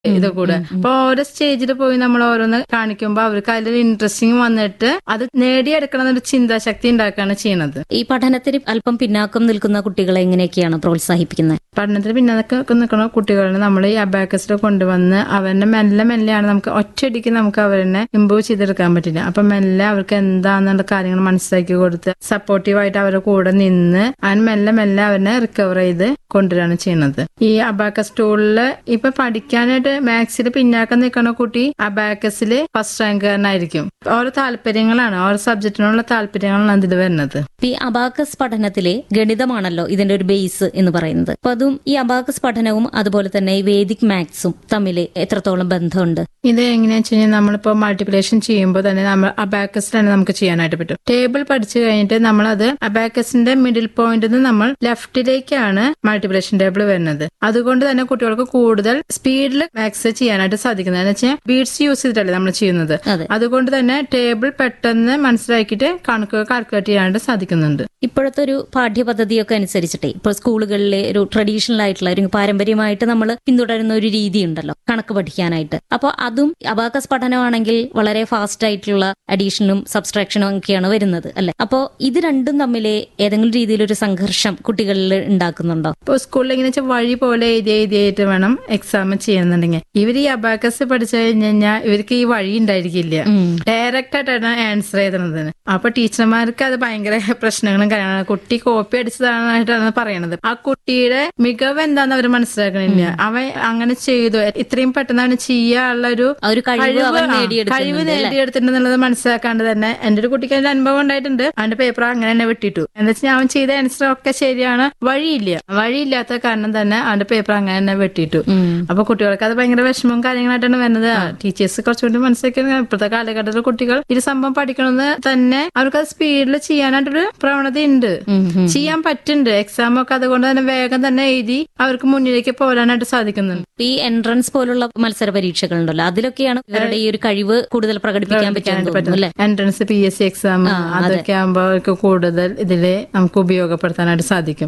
ഇത് കൂടെ അപ്പൊ ഓരോ സ്റ്റേജിൽ പോയി നമ്മൾ ഓരോന്ന് കാണിക്കുമ്പോൾ അവർക്ക് അതിലൊരു ഇൻട്രസ്റ്റിംഗ് വന്നിട്ട് അത് നേടിയെടുക്കണം എന്നൊരു ചിന്താശക്തി ഉണ്ടാക്കുകയാണ് ചെയ്യണത് ഈ പഠനത്തിന് അല്പം പിന്നാക്കം നിൽക്കുന്ന കുട്ടികളെ എങ്ങനെയൊക്കെയാണ് പ്രോത്സാഹിപ്പിക്കുന്നത് പഠനത്തിന് പിന്നാക്കെ നിൽക്കുന്ന കുട്ടികളെ നമ്മൾ ഈ അബാക്കസിൽ കൊണ്ടുവന്ന് അവരുടെ മെല്ലെ മെല്ലെയാണ് നമുക്ക് ഒറ്റയടിക്ക് നമുക്ക് അവരെ ഇമ്പ്രൂവ് ചെയ്തെടുക്കാൻ പറ്റില്ല അപ്പൊ മെല്ലെ അവർക്ക് എന്താന്നുള്ള കാര്യങ്ങൾ മനസ്സിലാക്കി കൊടുത്ത് സപ്പോർട്ടീവായിട്ട് അവരുടെ കൂടെ നിന്ന് അതിന് മെല്ലെ മെല്ലെ അവരെ റിക്കവർ ചെയ്ത് കൊണ്ടുവരാണ് ചെയ്യുന്നത് ഈ അബാക്കസ് ടൂളില് ഇപ്പൊ പഠിക്കാനായിട്ട് മാത്സിൽ പിന്നാക്കം നിൽക്കുന്ന കുട്ടി അബാക്കസിൽ ഫസ്റ്റ് റാങ്കുകാരനായിരിക്കും ഓരോ താല്പര്യങ്ങളാണ് ഓരോ സബ്ജക്റ്റിനുള്ള താല്പര്യങ്ങളാണ് ഇതിൽ വരുന്നത് ഈ അബാക്കസ് പഠനത്തിലെ ഗണിതമാണല്ലോ ഇതിന്റെ ഒരു ബേസ് എന്ന് പറയുന്നത് അപ്പൊ അതും ഈ അബാക്കസ് പഠനവും അതുപോലെ തന്നെ ഈ വേദിക് മാത്സും തമ്മിൽ എത്രത്തോളം ബന്ധമുണ്ട് ഇത് എങ്ങനെയാ വെച്ച് കഴിഞ്ഞാൽ നമ്മളിപ്പോ മൾട്ടിപ്ലിക്കേഷൻ ചെയ്യുമ്പോൾ തന്നെ നമ്മൾ അബാക്കസ് തന്നെ നമുക്ക് ചെയ്യാനായിട്ട് പറ്റും ടേബിൾ പഠിച്ചു കഴിഞ്ഞിട്ട് നമ്മൾ അത് അബാക്കസിന്റെ മിഡിൽ പോയിന്റിൽ നിന്ന് നമ്മൾ ലെഫ്റ്റിലേക്കാണ് മൾട്ടിപ്ലിക്കേഷൻ ടേബിൾ വരുന്നത് അതുകൊണ്ട് തന്നെ കുട്ടികൾക്ക് കൂടുതൽ സ്പീഡിൽ മാത്സ് ചെയ്യാനായിട്ട് സാധിക്കുന്നത് എന്ന് വെച്ചാൽ ബീഡ്സ് യൂസ് ചെയ്തിട്ടല്ലേ നമ്മൾ ചെയ്യുന്നത് അതെ അതുകൊണ്ട് തന്നെ ടേബിൾ പെട്ടെന്ന് മനസ്സിലാക്കിയിട്ട് കണക്കുകൾ കാൽക്കുലേറ്റ് ചെയ്യാനായിട്ട് സാധിക്കുന്നുണ്ട് ഇപ്പോഴത്തെ ഒരു പാഠ്യപദ്ധതിയൊക്കെ അനുസരിച്ചിട്ടേ ഇപ്പോൾ സ്കൂളുകളിലെ ഒരു ട്രഡീഷണൽ ആയിട്ടുള്ള ഒരു പാരമ്പര്യമായിട്ട് നമ്മൾ പിന്തുടരുന്ന ഒരു രീതി ഉണ്ടല്ലോ കണക്ക് പഠിക്കാനായിട്ട് അപ്പോൾ അതും അബാക്കസ് പഠനമാണെങ്കിൽ വളരെ ഫാസ്റ്റ് ആയിട്ടുള്ള അഡീഷനും സബ്സ്ട്രാക്ഷനും ഒക്കെയാണ് വരുന്നത് അല്ലെ അപ്പോൾ ഇത് രണ്ടും തമ്മിൽ ഏതെങ്കിലും രീതിയിലൊരു സംഘർഷം കുട്ടികളിൽ ഉണ്ടാക്കുന്നുണ്ടോ ഇപ്പോൾ സ്കൂളിൽ എങ്ങനെ വെച്ചാൽ വഴി പോലെ എഴുതി എഴുതിയിട്ട് വേണം എക്സാം ചെയ്യുന്നുണ്ടെങ്കിൽ ഇവർ ഈ അബാക്കസ് പഠിച്ചു കഴിഞ്ഞ് കഴിഞ്ഞാൽ ഇവർക്ക് ഈ വഴി ഉണ്ടായിരിക്കില്ല ഉം. ഡയറക്റ്റ് ആയിട്ടാണ് ആൻസർ ചെയ്തത് അപ്പൊ ടീച്ചർമാർക്ക് അത് ഭയങ്കര പ്രശ്നങ്ങളും കാര്യങ്ങളും കുട്ടി കോപ്പി അടിച്ചതായിട്ടാണ് പറയണത് ആ കുട്ടിയുടെ മികവ് എന്താന്ന് അവർ മനസ്സിലാക്കണില്ല അവൻ അങ്ങനെ ചെയ്തു ഇത്രയും പെട്ടെന്ന് അവന് ചെയ്യാനുള്ള ഒരു ആ ഒരു കഴിവ് അവൻ ആ, കഴിവ് നേടിയെടുക്കുന്നുണ്ട് അല്ലേ? നേടിയെടുത്തിട്ടുണ്ടെന്നുള്ളത് മനസ്സിലാക്കാണ്ട് തന്നെ എന്റെ ഒരു കുട്ടിക്ക് അതിന്റെ അനുഭവം ഉണ്ടായിട്ടുണ്ട് അവന്റെ പേപ്പർ അങ്ങനെ തന്നെ വിട്ടിട്ടു എന്താ വെച്ചാൽ അവൻ ചെയ്ത ആൻസർ ഒക്കെ ശരിയാണ് വഴിയില്ല വഴിയില്ലാത്ത കാരണം തന്നെ അവന്റെ പേപ്പർ അങ്ങനെ തന്നെ വെട്ടിട്ടു ഉം. അപ്പൊ കുട്ടികൾക്ക് അത് ഭയങ്കര വിഷമവും കാര്യങ്ങളായിട്ടാണ് വരുന്നത് ടീച്ചേഴ്സ് കുറച്ചുകൂടി മനസ്സിലാക്കി ഇപ്പോഴത്തെ കാലഘട്ടത്തിൽ കുട്ടികൾ ഇത് സംഭവം പഠിക്കണമെന്ന് തന്നെ അവർക്ക് അത് സ്പീഡിൽ ചെയ്യാനായിട്ടൊരു പ്രവണത ഉണ്ട് ഉം, ഉം. ചെയ്യാൻ പറ്റുന്നുണ്ട് എക്സാം ഒക്കെ അതുകൊണ്ട് തന്നെ വേഗം തന്നെ എഴുതി അവർക്ക് മുന്നിലേക്ക് പോരാനായിട്ട് സാധിക്കുന്നുണ്ട് ഈ എൻട്രൻസ് പോലുള്ള മത്സര പരീക്ഷകളുണ്ടല്ലോ അതിലൊക്കെയാണ് ഇവരുടെ ഈ ഒരു കഴിവ് കൂടുതൽ പ്രകടിപ്പിക്കാൻ പറ്റുമെന്ന് തോന്നുന്നു അല്ലെ entrance P S C exam അതൊക്കെ ആകുമ്പോൾ അവർക്ക് കൂടുതൽ ഇതില് നമുക്ക് ഉപയോഗപ്പെടുത്താനായിട്ട് സാധിക്കും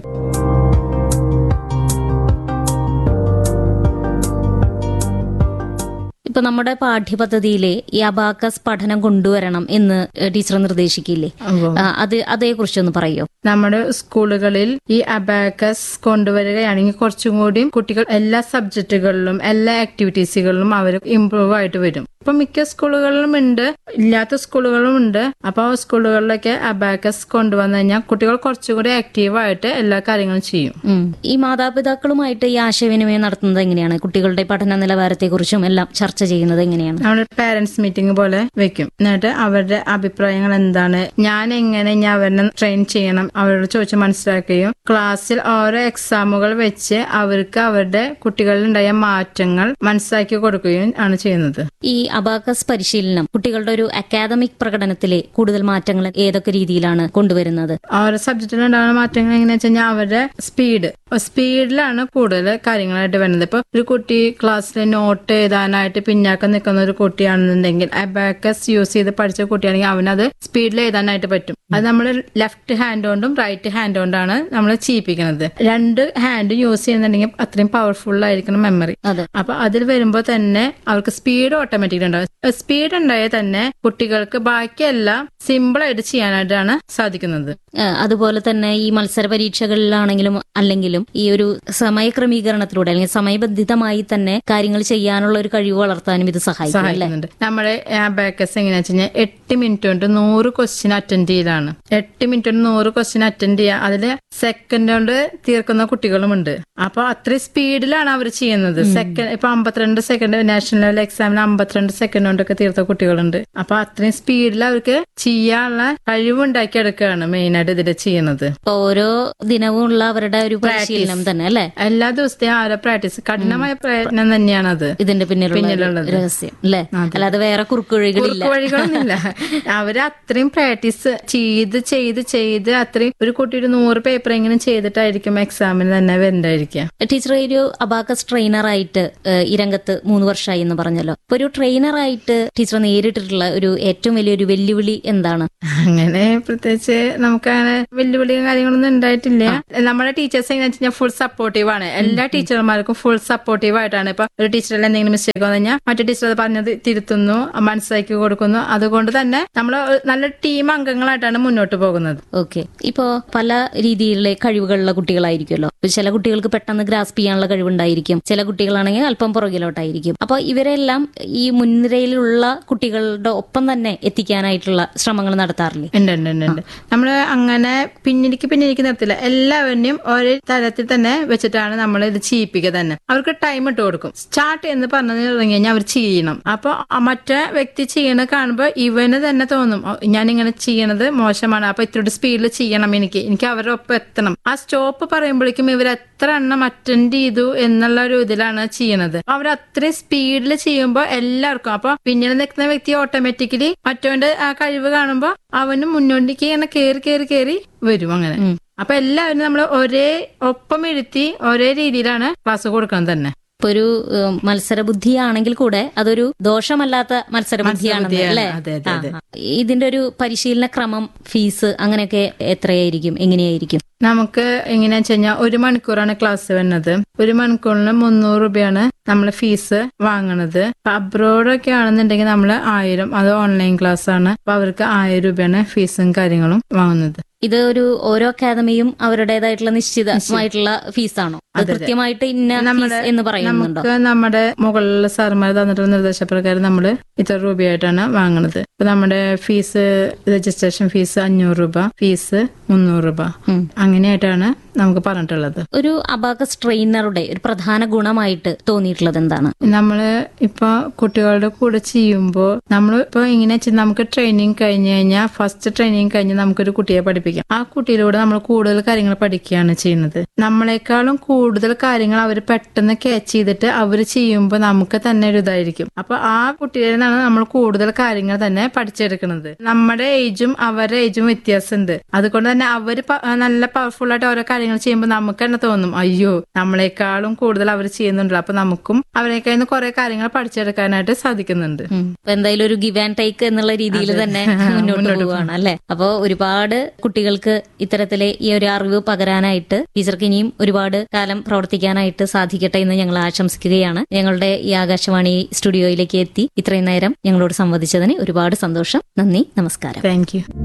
ഇപ്പൊ നമ്മുടെ പാഠ്യപദ്ധതിയിലെ ഈ അബാക്കസ് പഠനം കൊണ്ടുവരണം എന്ന് ഏഹ്, ടീച്ചർ നിർദ്ദേശിക്കില്ലേ അപ്പൊ ആ, അത് അതേക്കുറിച്ചൊന്ന് പറയോ നമ്മുടെ സ്കൂളുകളിൽ ഈ അബാക്കസ് കൊണ്ടുവരികയാണെങ്കിൽ കുറച്ചും കൂടി കുട്ടികൾ എല്ലാ സബ്ജക്റ്റുകളിലും എല്ലാ ആക്ടിവിറ്റീസുകളിലും അവർ ഇമ്പ്രൂവ് ആയിട്ട് വരും ഇപ്പൊ മിക്ക സ്കൂളുകളിലും ഉണ്ട് ഇല്ലാത്ത സ്കൂളുകളും ഉണ്ട് അപ്പൊ ആ സ്കൂളുകളിലൊക്കെ അബാക്കസ് കൊണ്ടുവന്നു കഴിഞ്ഞാൽ കുട്ടികൾ കുറച്ചുകൂടി ആക്റ്റീവായിട്ട് എല്ലാ കാര്യങ്ങളും ചെയ്യും ഉം. ഈ മാതാപിതാക്കളുമായിട്ട് ഈ ആശയവിനിമയം നടത്തുന്നത് എങ്ങനെയാണ് കുട്ടികളുടെ പഠന നിലവാരത്തെക്കുറിച്ചും എല്ലാം ചർച്ച ചെയ്യുന്നത് എങ്ങനെയാണ് നമ്മൾ പാരന്റ്സ് മീറ്റിംഗ് പോലെ വെക്കും എന്നിട്ട് അവരുടെ അഭിപ്രായങ്ങൾ എന്താണ് ഞാൻ എങ്ങനെ ഞാൻ അവരെ ട്രെയിൻ ചെയ്യണം അവരോട് ചോദിച്ച് മനസ്സിലാക്കുകയും ക്ലാസ്സിൽ ഓരോ എക്സാമുകൾ വെച്ച് അവർക്ക് അവരുടെ കുട്ടികളിൽ ഉണ്ടായ മാറ്റങ്ങൾ മനസ്സിലാക്കി കൊടുക്കുകയും ആണ് ചെയ്യുന്നത് ഈ അബാക്കസ് പരിശീലനം കുട്ടികളുടെ ഒരു അക്കാദമിക് പ്രകടനത്തിലെ കൂടുതൽ മാറ്റങ്ങൾ ഏതൊക്കെ രീതിയിലാണ് കൊണ്ടുവരുന്നത് ഓരോ സബ്ജക്റ്റിൽ ഉണ്ടാകുന്ന മാറ്റങ്ങൾ എങ്ങനെയാ വെച്ച് കഴിഞ്ഞാൽ അവരുടെ സ്പീഡ് സ്പീഡിലാണ് കൂടുതൽ കാര്യങ്ങളായിട്ട് വരുന്നത് ഇപ്പൊ ഒരു കുട്ടി ക്ലാസ്സിൽ നോട്ട് എഴുതാനായിട്ട് പിന്നാക്കം നിൽക്കുന്ന ഒരു കുട്ടിയാണെന്നുണ്ടെങ്കിൽ അബാക്കസ് യൂസ് ചെയ്ത് പഠിച്ച കുട്ടിയാണെങ്കിൽ അവനത് സ്പീഡിൽ എഴുതാനായിട്ട് പറ്റും അത് നമ്മൾ ലെഫ്റ്റ് ഹാൻഡ് കൊണ്ടും റൈറ്റ് ഹാൻഡ് കൊണ്ടാണ് നമ്മൾ ചെയ്യിപ്പിക്കുന്നത് രണ്ട് ഹാൻഡ് യൂസ് ചെയ്യുന്നുണ്ടെങ്കിൽ അത്രയും പവർഫുൾ ആയിരിക്കണം മെമ്മറി അതെ അപ്പൊ അതിൽ വരുമ്പോൾ തന്നെ അവർക്ക് സ്പീഡ് ഓട്ടോമാറ്റിക് ഉണ്ടാവും സ്പീഡ് ഉണ്ടായാൽ തന്നെ കുട്ടികൾക്ക് ബാക്കിയെല്ലാം സിമ്പിൾ ആയിട്ട് ചെയ്യാനായിട്ടാണ് സാധിക്കുന്നത് ആ, അതുപോലെ തന്നെ ഈ മത്സര പരീക്ഷകളിലാണെങ്കിലും അല്ലെങ്കിലും ഈ ഒരു സമയക്രമീകരണത്തിലൂടെ അല്ലെങ്കിൽ സമയബന്ധിതമായി തന്നെ കാര്യങ്ങൾ ചെയ്യാനുള്ള ഒരു കഴിവ് വളർത്താനും ഇത് സഹായിക്കും അല്ലെ സഹായിക്കുന്നുണ്ട് നമ്മുടെ ബാക്കസ് എങ്ങനെയാ വെച്ച് കഴിഞ്ഞാൽ എട്ട് മിനിറ്റ് കൊണ്ട് നൂറ് ക്വസ്റ്റ്യൻ അറ്റൻഡ് ചെയ്യലാണ് എട്ട് മിനിറ്റ് കൊണ്ട് നൂറ് ക്വസ്റ്റ്യൻ അറ്റൻഡ് ചെയ്യുക അതില് സെക്കൻഡ് കൊണ്ട് തീർക്കുന്ന കുട്ടികളുമുണ്ട് അപ്പൊ അത്രയും സ്പീഡിലാണ് അവർ ചെയ്യുന്നത് സെക്കൻഡ് ഇപ്പൊ അമ്പത്തിരണ്ട് സെക്കൻഡ് നാഷണൽ ലെവൽ എക്സാമിന് അമ്പത്തിരണ്ട് സെക്കൻഡ് കൊണ്ടൊക്കെ തീർത്ത കുട്ടികളുണ്ട് അപ്പൊ അത്രയും സ്പീഡിൽ അവർക്ക് ചെയ്യാനുള്ള കഴിവുണ്ടാക്കി എടുക്കുകയാണ് മെയിൻ ആയിട്ട് ഇതിൽ ചെയ്യുന്നത് ഇപ്പൊ ഓരോ ദിനവും ഉള്ള അവരുടെ ഒരു പരിശീലനം തന്നെ അല്ലെ എല്ലാ ദിവസത്തെയും ആ ഒരു പ്രാക്ടീസ് കഠിനമായ പ്രയത്നം തന്നെയാണത് ഇതിന്റെ പിന്നിലുള്ള ഒരു പിന്നിലുള്ളത്. രഹസ്യം അല്ലെ അല്ലാതെ വേറെ കുറുക്കുവഴികളില്ല വഴികളൊന്നുമില്ല അവര് അത്രയും പ്രാക്ടീസ് ചെയ്ത് ചെയ്ത് ചെയ്ത് അത്രയും ഒരു കുട്ടി ഒരു നൂറ് പേപ്പർ എങ്ങനെ ചെയ്തിട്ടായിരിക്കും എക്സാമിന് തന്നെ വരണ്ടായിരിക്കുക ടീച്ചർ ഒരു അബാക്കസ് ട്രെയിനറായിട്ട് ഏഹ്, ഈ രംഗത്ത് മൂന്ന് വർഷമായി എന്ന് പറഞ്ഞല്ലോ അപ്പൊ ഒരു ട്രെയിനറായിട്ട് ടീച്ചർ നേരിട്ടിട്ടുള്ള ഒരു ഏറ്റവും വലിയൊരു വെല്ലുവിളി എന്താണ് അങ്ങനെ പ്രത്യേകിച്ച് നമുക്ക് അങ്ങനെ വെല്ലുവിളിയും കാര്യങ്ങളൊന്നും ഉണ്ടായിട്ടില്ല നമ്മുടെ ടീച്ചേഴ്സ് എങ്ങനെ വെച്ചാൽ ഫുൾ സപ്പോർട്ടീവ് ആണ് എല്ലാ ടീച്ചർമാർക്കും ഫുൾ സപ്പോർട്ടീവ് ആയിട്ടാണ് ഇപ്പൊ ഒരു ടീച്ചറിൽ എന്തെങ്കിലും മിസ്റ്റേക്ക് വന്നു കഴിഞ്ഞാൽ മറ്റു ടീച്ചർ അത് പറഞ്ഞത് തിരുത്തുന്നു മനസ്സിലാക്കി കൊടുക്കുന്നു അതുകൊണ്ട് തന്നെ നമ്മൾ നല്ല ടീം അംഗങ്ങളായിട്ടാണ് മുന്നോട്ട് പോകുന്നത് ഓക്കെ ഇപ്പോ പല രീതിയിലുള്ള കഴിവുകളുള്ള കുട്ടികളായിരിക്കുമല്ലോ ഇപ്പൊ ചില കുട്ടികൾക്ക് പെട്ടെന്ന് ഗ്രാസ്പ് ചെയ്യാനുള്ള കഴിവുണ്ടായിരിക്കും ചില കുട്ടികളാണെങ്കിൽ അല്പം പുറകിലോട്ടായിരിക്കും അപ്പൊ ഇവരെല്ലാം ഈ മുൻനിരയിലുള്ള കുട്ടികളുടെ ഒപ്പം തന്നെ എത്തിക്കാനായിട്ടുള്ള ശ്രമങ്ങൾ നടത്താറില്ലേ ഉണ്ട് ഉണ്ട് ഉണ്ട് ഉണ്ട് നമ്മള് അങ്ങനെ പിന്നിലേക്ക് പിന്നിലേക്ക് നിർത്തില്ല എല്ലാവരെയും ഒരേ തലത്തിൽ തന്നെ വെച്ചിട്ടാണ് നമ്മൾ ഇത് ചെയ്യിപ്പിക്കുക തന്നെ അവർക്ക് ടൈം ഇട്ട് കൊടുക്കും സ്റ്റാർട്ട് എന്ന് പറഞ്ഞു തുടങ്ങി കഴിഞ്ഞാൽ അവർ ചെയ്യണം അപ്പൊ ആ മറ്റേ വ്യക്തി ചെയ്യണത് കാണുമ്പോൾ ഇവന് തന്നെ തോന്നും "ഓ, ഞാൻ ഇങ്ങനെ ചെയ്യണത് മോശമാണ് അപ്പൊ ഇത്തിരി സ്പീഡിൽ ചെയ്യണം എനിക്ക് എനിക്ക് അവരുടെ ഒപ്പം എത്തണം ആ സ്റ്റോപ്പ് പറയുമ്പോഴേക്കും ഇവർ എത്ര എണ്ണം അറ്റൻഡ് ചെയ്തു എന്നുള്ള ഒരു ഇതിലാണ് ചെയ്യണത് അവർ അത്രയും സ്പീഡിൽ ചെയ്യുമ്പോൾ എല്ലാവർക്കും അപ്പൊ പിന്നീട് നിൽക്കുന്ന വ്യക്തി ഓട്ടോമാറ്റിക്കലി മറ്റവന്റെ ആ കഴിവ് കാണുമ്പോൾ അവനും മുന്നോട്ടേക്ക് ഇങ്ങനെ കേറി കേറി കേറി വരും അങ്ങനെ അപ്പൊ എല്ലാവരും നമ്മൾ ഒരേ ഒപ്പം ഇരുത്തി ഒരേ രീതിയിലാണ് ക്ലാസ് കൊടുക്കുന്നത് തന്നെ ഇപ്പൊ ഒരു ഏഹ്, മത്സരബുദ്ധിയാണെങ്കിൽ കൂടെ അതൊരു ദോഷമല്ലാത്ത മത്സരബുദ്ധിയാണെന്ന് മത്സരബുദ്ധിയാണ്. അല്ലേ അതെ, അതെ, അതെ. ആ, ആ. ഇതിന്റെ ഒരു പരിശീലന ക്രമം ഫീസ് അങ്ങനെയൊക്കെ എത്രയായിരിക്കും എങ്ങനെയായിരിക്കും നമുക്ക് എങ്ങനെയാ വെച്ച് കഴിഞ്ഞാൽ ഒരു മണിക്കൂറാണ് ക്ലാസ് വരുന്നത് ഒരു മണിക്കൂറിന് മുന്നൂറ് രൂപയാണ് നമ്മൾ ഫീസ് വാങ്ങണത് അബ്രോഡൊക്കെ ആണെന്നുണ്ടെങ്കിൽ നമ്മൾ ആയിരം അത് ഓൺലൈൻ ക്ലാസ് ആണ് അപ്പൊ അവർക്ക് ആയിരം രൂപയാണ് ഫീസും കാര്യങ്ങളും വാങ്ങുന്നത് ഇത് ഒരു ഓരോ അക്കാദമിയും അവരുടേതായിട്ടുള്ള നിശ്ചിതമായിട്ടുള്ള ഫീസാണോ അത് കൃത്യമായിട്ട് ഇന്ന ഫീസ് എന്ന് പറയുന്നുണ്ടോ നമുക്ക് നമ്മുടെ മുകളിലുള്ള സാറുമാർ തന്നിട്ടുള്ള നിർദ്ദേശപ്രകാരം നമ്മൾ ഇത്ര രൂപയായിട്ടാണ് വാങ്ങുന്നത് ഇപ്പൊ നമ്മുടെ ഫീസ് രജിസ്ട്രേഷൻ ഫീസ് അഞ്ഞൂറ് രൂപ ഫീസ് മുന്നൂറ് രൂപ ഉം. അങ്ങനെയായിട്ടാണ് നമുക്ക് പറഞ്ഞിട്ടുള്ളത് ഒരു അബാകസ് ട്രെയിനറുടെ ഒരു പ്രധാന ഗുണമായിട്ട് തോന്നിയിട്ടുള്ളത് എന്താണ് നമ്മള് ഇപ്പൊ കുട്ടികളുടെ കൂടെ ചെയ്യുമ്പോൾ നമ്മൾ ഇപ്പൊ എങ്ങനെ വെച്ചാൽ നമുക്ക് ട്രെയിനിങ് കഴിഞ്ഞ് കഴിഞ്ഞാൽ ഫസ്റ്റ് ട്രെയിനിങ് കഴിഞ്ഞ് നമുക്കൊരു കുട്ടിയെ പഠിപ്പിക്കാം ആ കുട്ടിയിലൂടെ നമ്മൾ കൂടുതൽ കാര്യങ്ങൾ പഠിക്കുകയാണ് ചെയ്യുന്നത് നമ്മളെക്കാളും കൂടുതൽ കാര്യങ്ങൾ അവർ പെട്ടെന്ന് ക്യാച്ച് ചെയ്തിട്ട് അവർ ചെയ്യുമ്പോൾ നമുക്ക് തന്നെ ഒരു ഇതായിരിക്കും അപ്പൊ ആ കുട്ടിയിൽ നിന്നാണ് നമ്മൾ കൂടുതൽ കാര്യങ്ങൾ തന്നെ പഠിച്ചെടുക്കുന്നത് നമ്മുടെ ഏജും അവരുടെ ഏജും വ്യത്യാസമുണ്ട് അതുകൊണ്ട് തന്നെ അവര് പ- നല്ല പവർഫുൾ ആയിട്ട് ഓരോ കാര്യങ്ങൾ ചെയ്യുമ്പോൾ നമുക്ക് തന്നെ തോന്നും അയ്യോ നമ്മളെക്കാളും കൂടുതൽ അവർ ചെയ്യുന്നുണ്ടല്ലോ അപ്പൊ നമുക്കും അവരെക്കാൾ നിന്ന് കുറെ കാര്യങ്ങൾ പഠിച്ചെടുക്കാനായിട്ട് സാധിക്കുന്നുണ്ട് ഉം. അപ്പൊ എന്തായാലും ഒരു ഗിവ് ആൻഡ് ടേക്ക് എന്നുള്ള രീതിയിൽ തന്നെ മുന്നോട്ട് പോവുകയാണ് അല്ലെ അപ്പൊ ഒരുപാട് കുട്ടികൾക്ക് ഇത്തരത്തിലെ ഈ ഒരു അറിവ് പകരാനായിട്ട് ടീച്ചർക്ക് ഇനിയും ഒരുപാട് കാലം പ്രവർത്തിക്കാനായിട്ട് സാധിക്കട്ടെ എന്ന് ഞങ്ങൾ ആശംസിക്കുകയാണ് ഞങ്ങളുടെ ഈ ആകാശവാണി സ്റ്റുഡിയോയിലേക്ക് എത്തി ഇത്രയും നേരം ഞങ്ങളോട് സംവദിച്ചതിന് ഒരുപാട് സന്തോഷം നന്ദി നമസ്കാരം thank you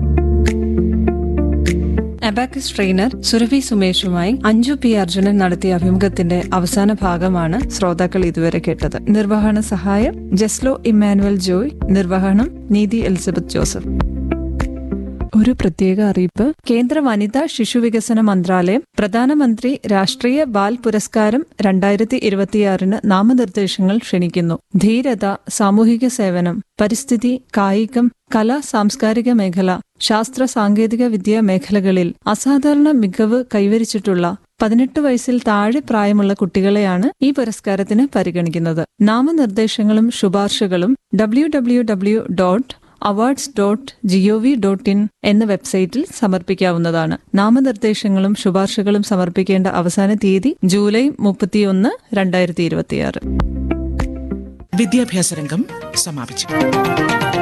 abacus trainer Surabhi സുമേഷുമായി അഞ്ജു പി അർജുനൻ നടത്തിയ അഭിമുഖത്തിന്റെ അവസാന ഭാഗമാണ് ശ്രോതാക്കൾ ഇതുവരെ കേട്ടത് നിർവഹണ സഹായം ജസ്ലോ ഇമ്മാനുവൽ ജോയ് നിർവഹണം നീതി എലിസബത്ത് ജോസഫ് ഒരു പ്രത്യേക അറിയിപ്പ് കേന്ദ്ര വനിതാ ശിശുവികസന മന്ത്രാലയം പ്രധാനമന്ത്രി രാഷ്ട്രീയ ബാൽ പുരസ്കാരം രണ്ടായിരത്തി ഇരുപത്തിയാറിന് നാമനിർദ്ദേശങ്ങൾ ക്ഷണിക്കുന്നു ധീരത സാമൂഹിക സേവനം പരിസ്ഥിതി കായികം കല സാംസ്കാരിക മേഖല ശാസ്ത്ര സാങ്കേതിക വിദ്യ മേഖലകളിൽ അസാധാരണ മികവ് കൈവരിച്ചിട്ടുള്ള പതിനെട്ട് വയസ്സിൽ താഴെ പ്രായമുള്ള കുട്ടികളെയാണ് ഈ പുരസ്കാരത്തിന് പരിഗണിക്കുന്നത് നാമനിർദ്ദേശങ്ങളും ശുപാർശകളും W W W dot awards dot G O V dot in എന്ന വെബ്സൈറ്റിൽ സമർപ്പിക്കാവുന്നതാണ് നാമനിർദ്ദേശങ്ങളും ശുപാർശകളും സമർപ്പിക്കേണ്ട അവസാന തീയതി ജൂലൈ മുപ്പത്തിയൊന്ന് രണ്ടായിരത്തി ഇരുപത്തിയാറ് വിദ്യാഭ്യാസ രംഗം സമാപിച്ചു